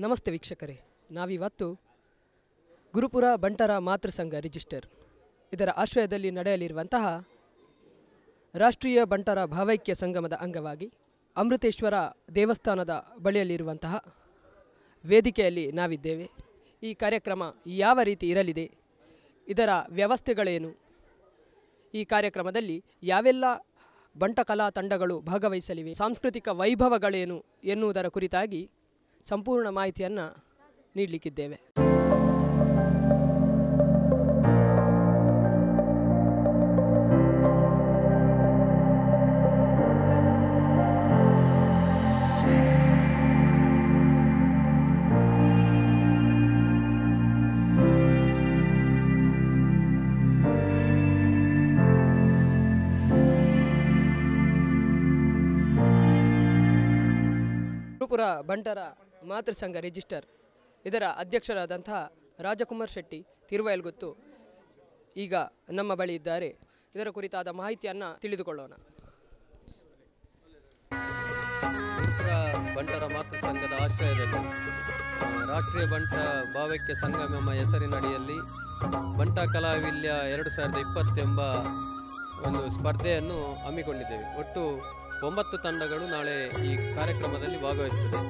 ನಮಸ್ತೆ ವೀಕ್ಷಕರೇ ನಾವಿವತ್ತು ಗುರುಪುರ ಬಂಟರ ಮಾತೃ ಸಂಘ ರಿಜಿಸ್ಟರ್ ಇದರ ಆಶ್ರಯದಲ್ಲಿ ನಡೆಯಲಿರುವಂತಹ ರಾಷ್ಟ್ರೀಯ ಬಂಟರ ಭಾವೈಕ್ಯ ಸಂಗಮದ ಅಂಗವಾಗಿ ಅಮೃತೇಶ್ವರ ದೇವಸ್ಥಾನದ ಬಳಿಯಲ್ಲಿರುವಂತಹ ವೇದಿಕೆಯಲ್ಲಿ ನಾವಿದ್ದೇವೆ ಈ ಕಾರ್ಯಕ್ರಮ ಯಾವ ರೀತಿ ಇರಲಿದೆ ಇದರ ವ್ಯವಸ್ಥೆಗಳೇನು ಈ ಕಾರ್ಯಕ್ರಮದಲ್ಲಿ ಯಾವೆಲ್ಲ ಬಂಟ ಕಲಾ ತಂಡಗಳು ಭಾಗವಹಿಸಲಿವೆ ಸಾಂಸ್ಕೃತಿಕ ವೈಭವಗಳೇನು ಎನ್ನುವುದರ ಕುರಿತಾಗಿ ಸಂಪೂರ್ಣ ಮಾಹಿತಿಯನ್ನು ನೀಡಲಿಕ್ಕಿದ್ದೇವೆ ಗುರುಪುರ ಬಂಟರ ಮಾತೃ ಸಂಘ ರಿಜಿಸ್ಟರ್ ಇದರ ಅಧ್ಯಕ್ಷರಾದಂತಹ ರಾಜಕುಮಾರ್ ಶೆಟ್ಟಿ ತಿರುವಯಲ್ಗುತ್ತು ಈಗ ನಮ್ಮ ಬಳಿ ಇದ್ದಾರೆ ಇದರ ಕುರಿತಾದ ಮಾಹಿತಿಯನ್ನು ತಿಳಿದುಕೊಳ್ಳೋಣ ಗುರುಪುರ ಬಂಟರ ಮಾತೃ ಸಂಘದ ಆಶ್ರಯದಲ್ಲಿ ಆ, ರಾಷ್ಟ್ರೀಯ ಬಂಟ ಭಾವೈಕ್ಯ ಸಂಗಮ ಎಂಬ ಹೆಸರಿನಡಿಯಲ್ಲಿ ಬಂಟ ಕಲಾವಿಲ್ಯ ಎರಡು ಸಾವಿರದ ಇಪ್ಪತ್ತೆಂಬ ಒಂದು ಸ್ಪರ್ಧೆಯನ್ನು ಹಮ್ಮಿಕೊಂಡಿದ್ದೇವೆ ಒಟ್ಟು ಒಂಬತ್ತು ತಂಡಗಳು ನಾಳೆ ಈ ಕಾರ್ಯಕ್ರಮದಲ್ಲಿ ಭಾಗವಹಿಸುತ್ತದೆ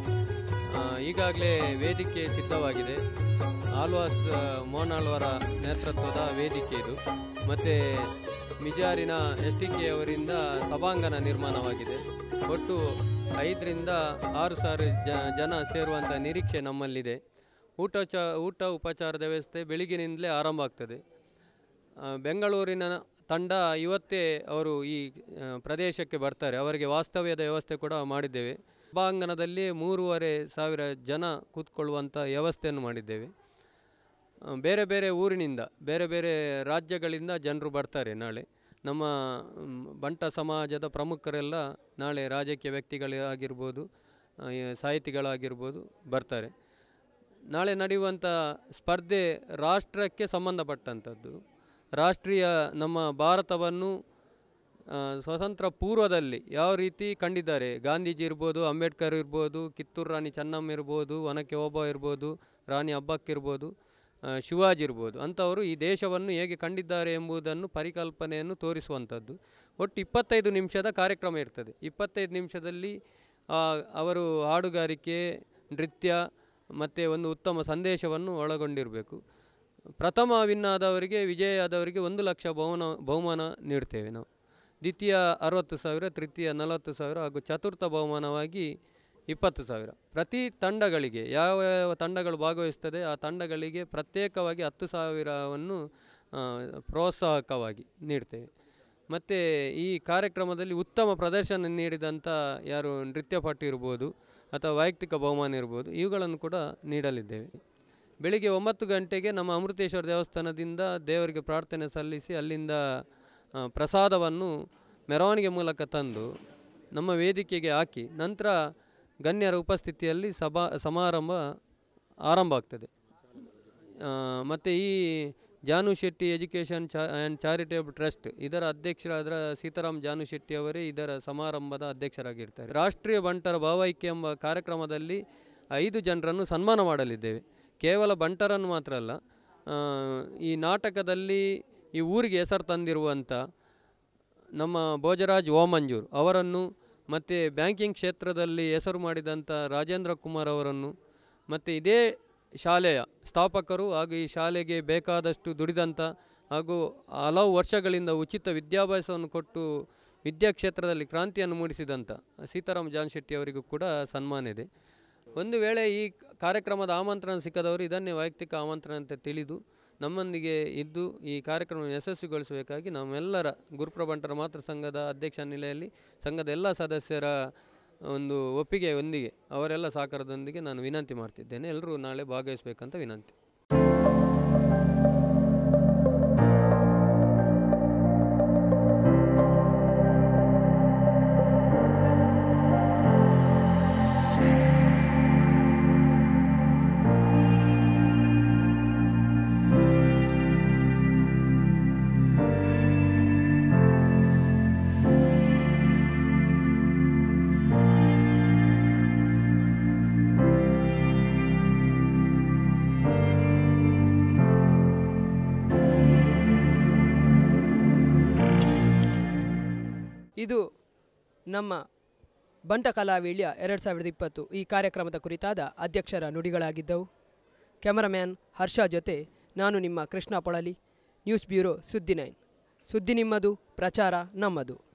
ಈಗಾಗಲೇ ವೇದಿಕೆ ಸಿದ್ಧವಾಗಿದೆ ಆಳ್ವಾಸ್ ಆ, ಮೋನಾಳ್ವರ ನೇತೃತ್ವದ ವೇದಿಕೆ ಇದು ಮತ್ತು ಮಿಜಾರಿನ ಎಸ್ ಟಿ ಕೆ ಅವರಿಂದ ಸಭಾಂಗಣ ನಿರ್ಮಾಣವಾಗಿದೆ ಒಟ್ಟು ಐದರಿಂದ ಆರು ಸಾವಿರ ಜ ಜನ ಸೇರುವಂಥ ನಿರೀಕ್ಷೆ ನಮ್ಮಲ್ಲಿದೆ ಊಟ ಚ ಊಟ ಉಪಚಾರದ ವ್ಯವಸ್ಥೆ ಬೆಳಿಗ್ಗಿನಿಂದಲೇ ಆರಂಭ ಆಗ್ತದೆ ಆ, ಬೆಂಗಳೂರಿನ ತಂಡ ಇವತ್ತೇ ಅವರು ಈ ಆ, ಪ್ರದೇಶಕ್ಕೆ ಬರ್ತಾರೆ ಅವರಿಗೆ ವಾಸ್ತವ್ಯದ ವ್ಯವಸ್ಥೆ ಕೂಡ ಮಾಡಿದ್ದೇವೆ ಸಭಾಂಗಣದಲ್ಲಿ ಮೂರುವರೆ ಸಾವಿರ ಜನ ಕೂತ್ಕೊಳ್ಳುವಂಥ ವ್ಯವಸ್ಥೆಯನ್ನು ಮಾಡಿದ್ದೇವೆ ಆ, ಬೇರೆ ಬೇರೆ ಊರಿನಿಂದ ಬೇರೆ ಬೇರೆ ರಾಜ್ಯಗಳಿಂದ ಜನರು ಬರ್ತಾರೆ ನಾಳೆ ನಮ್ಮ ಮ್, ಬಂಟ ಸಮಾಜದ ಪ್ರಮುಖರೆಲ್ಲ ನಾಳೆ ರಾಜಕೀಯ ವ್ಯಕ್ತಿಗಳಾಗಿರ್ಬೋದು ಆ, ಈ ಸಾಹಿತಿಗಳಾಗಿರ್ಬೋದು ಬರ್ತಾರೆ ನಾಳೆ ನಡೆಯುವಂಥ ಸ್ಪರ್ಧೆ ರಾಷ್ಟ್ರಕ್ಕೆ ಸಂಬಂಧಪಟ್ಟಂಥದ್ದು ರಾಷ್ಟ್ರೀಯ ನಮ್ಮ ಭಾರತವನ್ನು ಆ, ಸ್ವತಂತ್ರ ಪೂರ್ವದಲ್ಲಿ ಯಾವ ರೀತಿ ಕಂಡಿದ್ದಾರೆ ಗಾಂಧೀಜಿ ಇರ್ಬೋದು ಅಂಬೇಡ್ಕರ್ ಇರ್ಬೋದು ಕಿತ್ತೂರು ರಾಣಿ ಚೆನ್ನಮ್ಮ ಇರ್ಬೋದು ಒನಕೆ ಓಬವ್ವ ಇರ್ಬೋದು ರಾಣಿ ಅಬ್ಬಕ್ಕ ಇರ್ಬೋದು ಆ, ಶಿವಾಜಿ ಇರ್ಬೋದು ಅಂಥವರು ಈ ದೇಶವನ್ನು ಹೇಗೆ ಕಂಡಿದ್ದಾರೆ ಎಂಬುದನ್ನು ಪರಿಕಲ್ಪನೆಯನ್ನು ತೋರಿಸುವಂಥದ್ದು ಒಟ್ಟು ಇಪ್ಪತ್ತೈದು ನಿಮಿಷದ ಕಾರ್ಯಕ್ರಮ ಇರ್ತದೆ ಇಪ್ಪತ್ತೈದು ನಿಮಿಷದಲ್ಲಿ ಆ, ಅವರು ಹಾಡುಗಾರಿಕೆ ನೃತ್ಯ ಮತ್ತು ಒಂದು ಉತ್ತಮ ಸಂದೇಶವನ್ನು ಒಳಗೊಂಡಿರಬೇಕು ಪ್ರಥಮ ವಿನ್ ಆದವರಿಗೆ ವಿಜಯ ಆದವರಿಗೆ ಒಂದು ಲಕ್ಷ ಬಹುಮಾನ ಬಹುಮಾನ ನೀಡ್ತೇವೆ ನಾವು ದ್ವಿತೀಯ ಅರವತ್ತು ಸಾವಿರ ತೃತೀಯ ನಲವತ್ತು ಸಾವಿರ ಹಾಗೂ ಚತುರ್ಥ ಬಹುಮಾನವಾಗಿ ಇಪ್ಪತ್ತು ಸಾವಿರ ಪ್ರತಿ ತಂಡಗಳಿಗೆ ಯಾವ ಯಾವ ತಂಡಗಳು ಭಾಗವಹಿಸ್ತದೆ ಆ ತಂಡಗಳಿಗೆ ಪ್ರತ್ಯೇಕವಾಗಿ ಹತ್ತು ಸಾವಿರವನ್ನು ಆ, ಪ್ರೋತ್ಸಾಹಕವಾಗಿ ನೀಡ್ತೇವೆ ಮತ್ತು ಈ ಕಾರ್ಯಕ್ರಮದಲ್ಲಿ ಉತ್ತಮ ಪ್ರದರ್ಶನ ನೀಡಿದಂಥ ಯಾರು ನೃತ್ಯಪಟು ಇರ್ಬೋದು ಅಥವಾ ವೈಯಕ್ತಿಕ ಬಹುಮಾನ ಇರ್ಬೋದು ಇವುಗಳನ್ನು ಕೂಡ ನೀಡಲಿದ್ದೇವೆ ಬೆಳಿಗ್ಗೆ ಒಂಬತ್ತು ಗಂಟೆಗೆ ನಮ್ಮ ಅಮೃತೇಶ್ವರ ದೇವಸ್ಥಾನದಿಂದ ದೇವರಿಗೆ ಪ್ರಾರ್ಥನೆ ಸಲ್ಲಿಸಿ ಅಲ್ಲಿಂದ ಆ, ಪ್ರಸಾದವನ್ನು ಮೆರವಣಿಗೆ ಮೂಲಕ ತಂದು ನಮ್ಮ ವೇದಿಕೆಗೆ ಹಾಕಿ ನಂತರ ಗಣ್ಯರ ಉಪಸ್ಥಿತಿಯಲ್ಲಿ ಸಭಾ ಸಮಾರಂಭ ಆರಂಭ ಆಗ್ತದೆ ಮತ್ತು ಈ ಜಾನು ಶೆಟ್ಟಿ ಎಜುಕೇಷನ್ ಚಾ ಆ್ಯಂಡ್ ಚಾರಿಟೇಬಲ್ ಟ್ರಸ್ಟ್ ಇದರ ಅಧ್ಯಕ್ಷರಾದ ಸೀತಾರಾಮ್ ಜಾನು ಶೆಟ್ಟಿ ಅವರೇ ಇದರ ಸಮಾರಂಭದ ಅಧ್ಯಕ್ಷರಾಗಿರ್ತಾರೆ ರಾಷ್ಟ್ರೀಯ ಬಂಟರ ಭಾವೈಕ್ಯ ಎಂಬ ಕಾರ್ಯಕ್ರಮದಲ್ಲಿ ಐದು ಜನರನ್ನು ಸನ್ಮಾನ ಮಾಡಲಿದ್ದೇವೆ ಕೇವಲ ಬಂಟರನ್ನು ಮಾತ್ರ ಅಲ್ಲ ಆ, ಈ ನಾಟಕದಲ್ಲಿ ಈ ಊರಿಗೆ ಹೆಸರು ತಂದಿರುವಂಥ ನಮ್ಮ ಭೋಜರಾಜ್ ಓಮಂಜೂರ್ ಅವರನ್ನು ಮತ್ತು ಬ್ಯಾಂಕಿಂಗ್ ಕ್ಷೇತ್ರದಲ್ಲಿ ಹೆಸರು ಮಾಡಿದಂಥ ರಾಜೇಂದ್ರ ಕುಮಾರ್ ಅವರನ್ನು ಮತ್ತು ಇದೇ ಶಾಲೆಯ ಸ್ಥಾಪಕರು ಹಾಗೂ ಈ ಶಾಲೆಗೆ ಬೇಕಾದಷ್ಟು ದುಡಿದಂಥ ಹಾಗೂ ಹಲವು ವರ್ಷಗಳಿಂದ ಉಚಿತ ವಿದ್ಯಾಭ್ಯಾಸವನ್ನು ಕೊಟ್ಟು ವಿದ್ಯಾಕ್ಷೇತ್ರದಲ್ಲಿ ಕ್ರಾಂತಿಯನ್ನು ಮೂಡಿಸಿದಂಥ ಸೀತಾರಾಮ್ ಜಾನ್ ಶೆಟ್ಟಿ ಅವರಿಗೂ ಕೂಡ ಸನ್ಮಾನ ಇದೆ ಒಂದು ವೇಳೆ ಈ ಕಾರ್ಯಕ್ರಮದ ಆಮಂತ್ರಣ ಸಿಕ್ಕದವರು ಇದನ್ನೇ ವೈಯಕ್ತಿಕ ಆಮಂತ್ರಣ ಅಂತ ತಿಳಿದು ನಮ್ಮೊಂದಿಗೆ ಇದ್ದು ಈ ಕಾರ್ಯಕ್ರಮವನ್ನು ಯಶಸ್ವಿಗೊಳಿಸಬೇಕಾಗಿ ನಮ್ಮೆಲ್ಲರ ಗುರುಪ್ರಭಂಟರ ಮಾತೃ ಸಂಘದ ಅಧ್ಯಕ್ಷ ನಿಲೆಯಲ್ಲಿ ಸಂಘದ ಎಲ್ಲ ಸದಸ್ಯರ ಒಂದು ಒಪ್ಪಿಗೆಯೊಂದಿಗೆ ಅವರೆಲ್ಲ ಸಹಕಾರದೊಂದಿಗೆ ನಾನು ವಿನಂತಿ ಮಾಡ್ತಿದ್ದೇನೆ ಎಲ್ಲರೂ ನಾಳೆ ಭಾಗವಹಿಸಬೇಕಂತ ವಿನಂತಿ ಇದು ನಮ್ಮ ಬಂಟ ಕಲಾವೀಳ್ಯ ಎರಡು ಸಾವಿರದ ಇಪ್ಪತ್ತು ಈ ಕಾರ್ಯಕ್ರಮದ ಕುರಿತಾದ ಅಧ್ಯಕ್ಷರ ನುಡಿಗಳಾಗಿದ್ದವು ಕ್ಯಾಮರಾಮ್ಯಾನ್ ಹರ್ಷ ಜೊತೆ ನಾನು ನಿಮ್ಮ ಕೃಷ್ಣ ಪೊಳಲಿ ನ್ಯೂಸ್ ಬ್ಯೂರೋ ಸುದ್ದಿ ನೈನ್ ಸುದ್ದಿ ನಿಮ್ಮದು ಪ್ರಚಾರ ನಮ್ಮದು